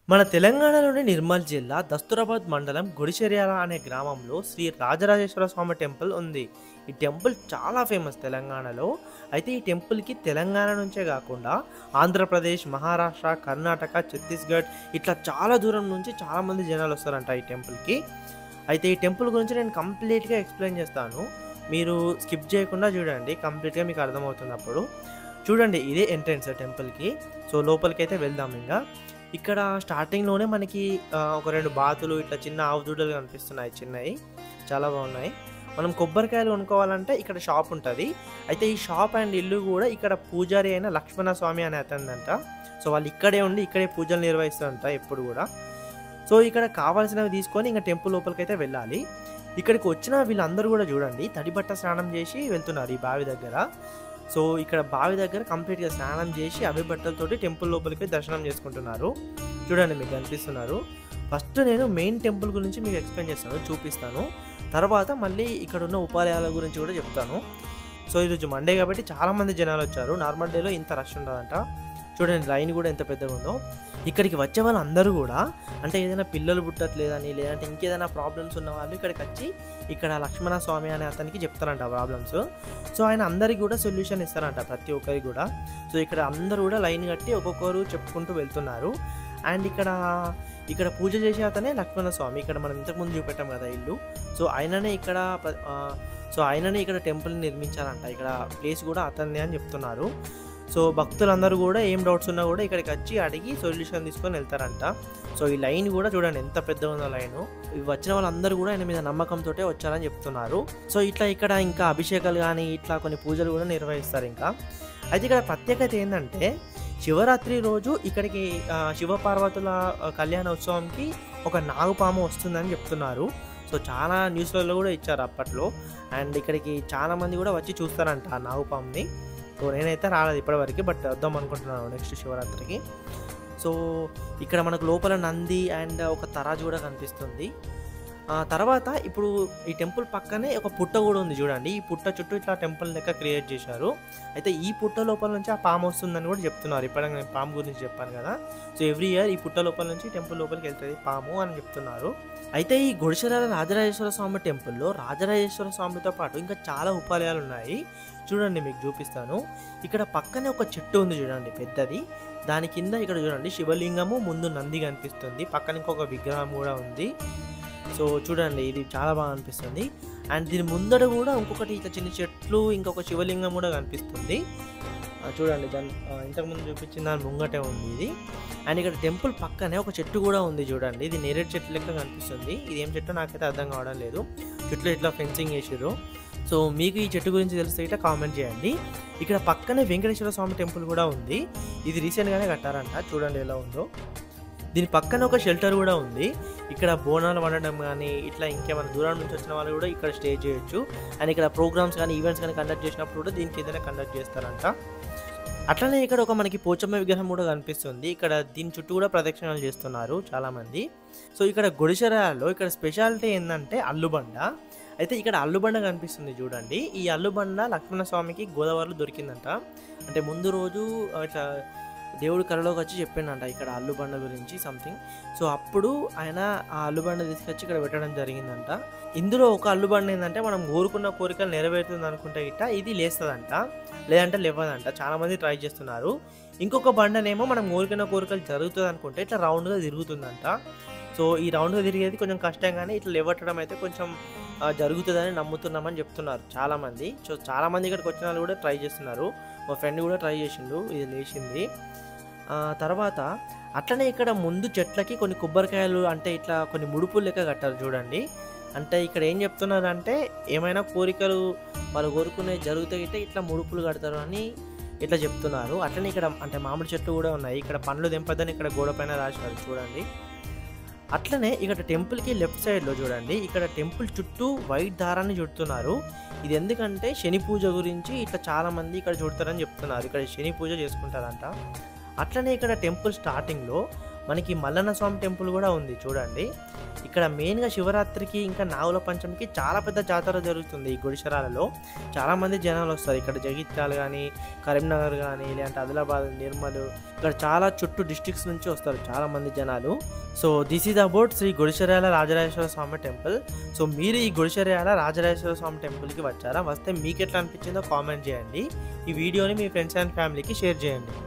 మన తెలంగాణలోని నిర్మల్ జిల్లా దస్తూరాబాద్ మండలం గుడిచెర్యాల అనే గ్రామంలో శ్రీ రాజరాజేశ్వర స్వామి టెంపుల్ ఉంది ఈ టెంపుల్ చాలా ఫేమస్ తెలంగాణలో అయితే ఈ టెంపుల్కి తెలంగాణ నుంచే కాకుండా ఆంధ్రప్రదేశ్ మహారాష్ట్ర కర్ణాటక ఛత్తీస్గఢ్ ఇట్లా చాలా దూరం నుంచి చాలామంది జనాలు వస్తారంట ఈ టెంపుల్కి అయితే ఈ టెంపుల్ గురించి నేను కంప్లీట్గా ఎక్స్ప్లెయిన్ చేస్తాను మీరు స్కిప్ చేయకుండా చూడండి కంప్లీట్గా మీకు అర్థమవుతుంది అప్పుడు చూడండి ఇదే ఎంట్రన్స్ టెంపుల్కి సో లోపలికి అయితే వెళ్దాం ఇంకా ఇక్కడ స్టార్టింగ్లోనే మనకి ఆ, ఒక రెండు బాతులు ఇట్లా చిన్న ఆవు దూడలు కనిపిస్తున్నాయి చిన్నవి చాలా బాగున్నాయి మనం కొబ్బరికాయలు కొనుక్కోవాలంటే ఇక్కడ షాప్ ఉంటుంది అయితే ఈ షాప్ అండ్ ఇల్లు కూడా ఇక్కడ పూజారి అయిన లక్ష్మణ స్వామి అనే అతనిదంట సో వాళ్ళు ఇక్కడే ఉండి ఇక్కడే పూజలు నిర్వహిస్తారంట ఎప్పుడు కూడా సో ఇక్కడ కావాల్సినవి తీసుకొని ఇంకా టెంపుల్ లోపలికి అయితే వెళ్ళాలి ఇక్కడికి వచ్చిన వీళ్ళందరూ కూడా చూడండి తడిబట్ట స్నానం చేసి వెళ్తున్నారు ఈ బావి దగ్గర సో ఇక్కడ బావి దగ్గర కంప్లీట్గా స్నానం చేసి అవి బట్టలతోటి టెంపుల్ లోపలికి దర్శనం చేసుకుంటున్నారు చూడండి మీకు కనిపిస్తున్నారు ఫస్ట్ నేను మెయిన్ టెంపుల్ గురించి మీకు ఎక్స్ప్లెయిన్ చేస్తాను చూపిస్తాను తర్వాత మళ్ళీ ఇక్కడ ఉన్న ఉపాలయాల గురించి కూడా చెప్తాను సో ఈరోజు మండే కాబట్టి చాలామంది జనాలు వచ్చారు నార్మల్ డేలో ఇంత రష్ ఉండదంట చూడండి లైన్ కూడా ఎంత పెద్దగా ఉందో ఇక్కడికి వచ్చే వాళ్ళందరూ కూడా అంటే ఏదైనా పిల్లలు పుట్టట్లేదని లేదంటే ఇంకేదైనా ప్రాబ్లమ్స్ ఉన్న వాళ్ళు ఇక్కడికి వచ్చి ఇక్కడ లక్ష్మణ స్వామి అనే అతనికి చెప్తారంట ప్రాబ్లమ్స్ సో ఆయన అందరికి కూడా సొల్యూషన్ ఇస్తారంట ప్రతి ఒక్కరికి కూడా సో ఇక్కడ అందరూ కూడా లైన్ కట్టి ఒక్కొక్కరు చెప్పుకుంటూ వెళ్తున్నారు అండ్ ఇక్కడ ఇక్కడ పూజ చేసే అతనే లక్ష్మణ స్వామి ఇక్కడ మనం ఇంతకుముందు చూపెట్టాం కదా ఇల్లు సో ఆయననే ఇక్కడ ప్ర- ఆ, సో ఆయననే ఇక్కడ టెంపుల్ నిర్మించారంట ఇక్కడ ప్లేస్ కూడా అతనిదే అని చెప్తున్నారు సో భక్తులందరూ కూడా ఏం డౌట్స్ ఉన్నా కూడా ఇక్కడికి వచ్చి అడిగి సొల్యూషన్ తీసుకొని వెళ్తారంట సో ఈ లైన్ కూడా చూడండి ఎంత పెద్ద ఉందో లైన్ ఇవి వచ్చిన వాళ్ళందరూ కూడా ఆయన మీద నమ్మకంతో వచ్చారని చెప్తున్నారు సో ఇట్లా ఇక్కడ ఇంకా అభిషేకాలు కానీ ఇట్లా కొన్ని పూజలు కూడా నిర్వహిస్తారు ఇంకా అయితే ఇక్కడ ప్రత్యేకత ఏంటంటే శివరాత్రి రోజు ఇక్కడికి ఆ, శివపార్వతుల ఆ, కళ్యాణ ఉత్సవంకి ఒక నాగుపాము వస్తుందని చెప్తున్నారు సో చాలా న్యూస్లలో కూడా ఇచ్చారు అప్పట్లో అండ్ ఇక్కడికి చాలా మంది కూడా వచ్చి చూస్తారంట ఆ నాగుపాముని సో నేనైతే రాలేదు ఇప్పటివరకు బట్ వద్దాం అనుకుంటున్నాను నెక్స్ట్ శివరాత్రికి సో ఇక్కడ మనకు లోపల నంది అండ్ ఒక తరాజు కూడా కనిపిస్తుంది ఆ తర్వాత ఇప్పుడు ఈ టెంపుల్ పక్కనే ఒక పుట్ట కూడా ఉంది చూడండి ఈ పుట్ట చుట్టూ ఇట్లా టెంపుల్ లెక్క క్రియేట్ చేశారు అయితే ఈ పుట్ట లోపల నుంచి ఆ పాము వస్తుందని కూడా చెప్తున్నారు ఇప్పటికే నేను పాము గురించి చెప్పాను కదా సో ఎవ్రీ ఇయర్ ఈ పుట్ట లోపల నుంచి టెంపుల్ లోపలికి వెళ్తుంది పాము అని చెప్తున్నారు అయితే ఈ గుడిసెల రాజరాజేశ్వర స్వామి టెంపుల్లో రాజరాజేశ్వర స్వామితో పాటు ఇంకా చాలా ఉపాలయాలు ఉన్నాయి చూడండి మీకు చూపిస్తాను ఇక్కడ పక్కనే ఒక చెట్టు ఉంది చూడండి పెద్దది దాని కింద ఇక్కడ చూడండి శివలింగము ముందు నంది కనిపిస్తుంది పక్కన ఇంకొక విగ్రహం కూడా ఉంది సో చూడండి ఇది చాలా బాగా అనిపిస్తుంది అండ్ దీని ముందర కూడా ఇంకొకటి ఇట్లా చిన్న చెట్లు ఇంకొక శివలింగం కూడా కనిపిస్తుంది ఆ, చూడండి దాని ఆ, ఇంతకుముందు చూపించిన దాని ముంగటే ఉంది ఇది అండ్ ఇక్కడ టెంపుల్ పక్కనే ఒక చెట్టు కూడా ఉంది చూడండి ఇది నేరేడు చెట్టు లెక్క కనిపిస్తుంది ఇది ఏం చెట్టు నాకైతే అర్థం కావడం లేదు చెట్లు ఇట్లా ఫెన్సింగ్ చేసారు సో మీకు ఈ చెట్టు గురించి తెలిస్తే ఇట్లా కామెంట్ చేయండి ఇక్కడ పక్కనే వెంకటేశ్వర స్వామి టెంపుల్ కూడా ఉంది ఇది రీసెంట్గానే కట్టారంట చూడండి ఎలా ఉందో దీని పక్కన ఒక షెల్టర్ కూడా ఉంది ఇక్కడ బోనాలు వండడం కానీ ఇట్లా ఇంకేమైనా దూరం నుంచి వచ్చిన వాళ్ళు కూడా ఇక్కడ స్టే చేయొచ్చు అండ్ ఇక్కడ ప్రోగ్రామ్స్ కానీ ఈవెంట్స్ కానీ కండక్ట్ చేసినప్పుడు కూడా దీనికి ఏదైనా కండక్ట్ చేస్తారంట అట్లనే ఇక్కడ ఒక మనకి పోచమ్మ విగ్రహం కూడా కనిపిస్తుంది ఇక్కడ దీని చుట్టూ కూడా ప్రదక్షిణలు చేస్తున్నారు చాలామంది సో ఇక్కడ గుడిసెరాలో ఇక్కడ స్పెషాలిటీ ఏంటంటే అల్లుబండ అయితే ఇక్కడ అల్లుబండ కనిపిస్తుంది చూడండి ఈ అల్లుబండ లక్ష్మణ స్వామికి గోదావరిలో దొరికిందంట అంటే ముందు రోజు ఇట్లా దేవుడు కళలోకి వచ్చి చెప్పిండంట ఇక్కడ అల్లుబండ గురించి సంథింగ్ సో అప్పుడు ఆయన ఆ అల్లుబండ తీసుకొచ్చి ఇక్కడ పెట్టడం జరిగిందంట ఇందులో ఒక అల్లుబండ ఏంటంటే మనం కోరుకున్న కోరికలు నెరవేరుతుంది అనుకుంటే గిట్ట ఇది లేస్తుందంట లేదంటే లేవదంట చాలా మంది ట్రై చేస్తున్నారు ఇంకొక బండనేమో మనం కోరుకున్న కోరికలు జరుగుతుంది అనుకుంటే ఇట్లా రౌండ్గా తిరుగుతుందంట సో ఈ రౌండ్గా తిరిగేది కొంచెం కష్టం కానీ ఇట్లా లేవట్టడం అయితే కొంచెం ఆ, జరుగుతుందని నమ్ముతున్నామని చెప్తున్నారు చాలామంది సో చాలామంది ఇక్కడికి వచ్చిన వాళ్ళు కూడా ట్రై చేస్తున్నారు మా ఫ్రెండ్ కూడా ట్రై చేసిండు ఇది లేచింది ఆ, తర్వాత అట్లనే ఇక్కడ ముందు చెట్లకి కొన్ని కొబ్బరికాయలు అంటే ఇట్లా కొన్ని ముడుపులు లెక్క కట్టారు చూడండి అంటే ఇక్కడ ఏం చెప్తున్నారు అంటే ఏమైనా కోరికలు వాళ్ళు కోరుకునే జరిగితే ఇట్లా ముడుపులు కడతారు అని ఇట్లా చెప్తున్నారు అట్లనే ఇక్కడ అంటే మామిడి చెట్లు కూడా ఉన్నాయి ఇక్కడ పండ్లు తెంపదని ఇక్కడ గోడ పైన రాశారు చూడండి అట్లనే ఇక్కడ టెంపుల్కి లెఫ్ట్ సైడ్లో చూడండి ఇక్కడ టెంపుల్ చుట్టూ వైట్ దారాన్ని చుడుతున్నారు ఇది ఎందుకంటే శని పూజ గురించి ఇట్లా చాలా మంది ఇక్కడ చుడతారని చెప్తున్నారు ఇక్కడ శని పూజ చేసుకుంటారంట అట్లనే ఇక్కడ టెంపుల్ స్టార్టింగ్లో మనకి మల్లన్న స్వామి టెంపుల్ కూడా ఉంది చూడండి ఇక్కడ మెయిన్గా శివరాత్రికి ఇంకా నాగుల పంచమికి చాలా పెద్ద జాతర జరుగుతుంది ఈ గుడిసెరాలలో చాలామంది జనాలు వస్తారు ఇక్కడ జగిత్యాల కానీ కరీంనగర్ కానీ లేదంటే ఆదిలాబాద్ నిర్మల్ ఇక్కడ చాలా చుట్టూ డిస్ట్రిక్ట్స్ నుంచి వస్తారు చాలా మంది జనాలు so this is about Shri Gudiserala Rajarajeshwara Swamy temple so మీరు ఈ గుడిసెరాల రాజరాజేశ్వర స్వామి టెంపుల్కి వచ్చారా వస్తే మీకు ఎట్లా అనిపించిందో కామెంట్ చేయండి ఈ వీడియోని మీ ఫ్రెండ్స్ అండ్ ఫ్యామిలీకి షేర్ చేయండి